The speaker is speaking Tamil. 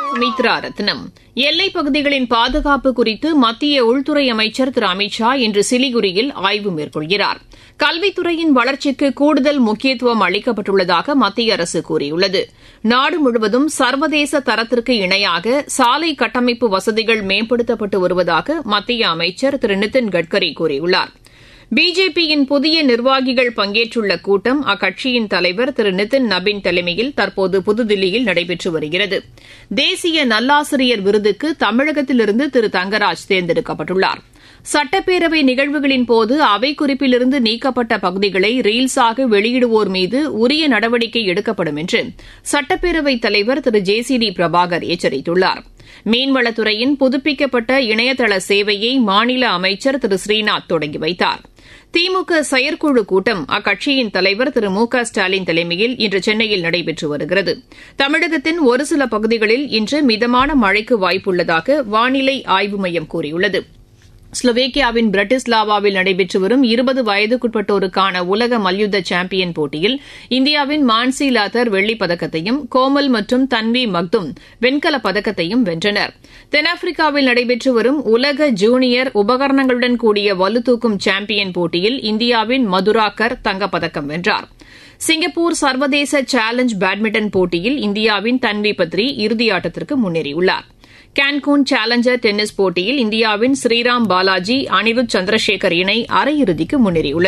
சுமித்ரா ரத்னம் எல்லைப் பகுதிகளின் பாதுகாப்பு குறித்து மத்திய உள்துறை அமைச்சர் திரு அமித் ஷா இன்று சிலிகுரியில் ஆய்வு மேற்கொள்கிறார் கல்வித்துறையின் வளர்ச்சிக்கு கூடுதல் முக்கியத்துவம் அளிக்கப்பட்டுள்ளதாக மத்திய அரசு கூறியுள்ளது நாடு முழுவதும் சர்வதேச தரத்திற்கு இணையாக சாலை கட்டமைப்பு வசதிகள் மேம்படுத்தப்பட்டு வருவதாக மத்திய அமைச்சர் திரு நிதின் கட்கரி கூறியுள்ளார் பிஜேபியின் புதிய நிர்வாகிகள் பங்கேற்றுள்ள கூட்டம் அக்கட்சியின் தலைவர் திரு நிதின் நபின் தலைமையில் தற்போது புதுதில்லியில் நடைபெற்று வருகிறது தேசிய நல்லாசிரியர் விருதுக்கு தமிழகத்திலிருந்து திரு தங்கராஜ் தேர்ந்தெடுக்கப்பட்டுள்ளார் சட்டப்பேரவை நிகழ்வுகளின் போது அவை குறிப்பிலிருந்து நீக்கப்பட்ட பகுதிகளை ரீல்ஸாக வெளியிடுவோர் மீது உரிய நடவடிக்கை எடுக்கப்படும் என்று சட்டப்பேரவைத் தலைவர் Thiru J C D Prabhakar எச்சரித்துள்ளார் மீன்வளத்துறையின் புதுப்பிக்கப்பட்ட இணையதள சேவையை மாநில அமைச்சர் திரு ஸ்ரீநாத் தொடங்கி வைத்தார் திமுக செயற்குழு கூட்டம் அக்கட்சியின் தலைவர் திரு மு க ஸ்டாலின் தலைமையில் இன்று சென்னையில் நடைபெற்று வருகிறது தமிழகத்தின் ஒரு சில பகுதிகளில் இன்று மிதமான மழைக்கு வாய்ப்புள்ளதாக வானிலை ஆய்வு மையம் கூறியுள்ளது ஸ்லோவேக்கியாவின் பிரட்டிஸ்லாவாவில் நடைபெற்று வரும் இருபது வயதுக்குட்பட்டோருக்கான உலக மல்யுத்த சாம்பியன் போட்டியில் இந்தியாவின் மான்சி லாத்தர் வெள்ளிப் பதக்கத்தையும் கோமல் மற்றும் தன்வி மக்தும் வெண்கலப் பதக்கத்தையும் வென்றனர் தென்னாப்பிரிக்காவில் நடைபெற்று வரும் உலக ஜூனியர் உபகரணங்களுடன் கூடிய வலுதூக்கும் சாம்பியன் போட்டியில் இந்தியாவின் மதுராக்கர் தங்கப்பதக்கம் வென்றார் சிங்கப்பூர் சர்வதேச சேலஞ்ச் பேட்மிண்டன் போட்டியில் இந்தியாவின் தன்வி பத்ரி இறுதியாட்டத்திற்கு முன்னேறியுள்ளாா் கேன்கூன் சேலஞ்சர் டென்னிஸ் போட்டியில் இந்தியாவின் ஸ்ரீராம் பாலாஜி அனிருத் சந்திரசேகர் இணை அரையிறுதிக்கு முன்னேறியுள்ளது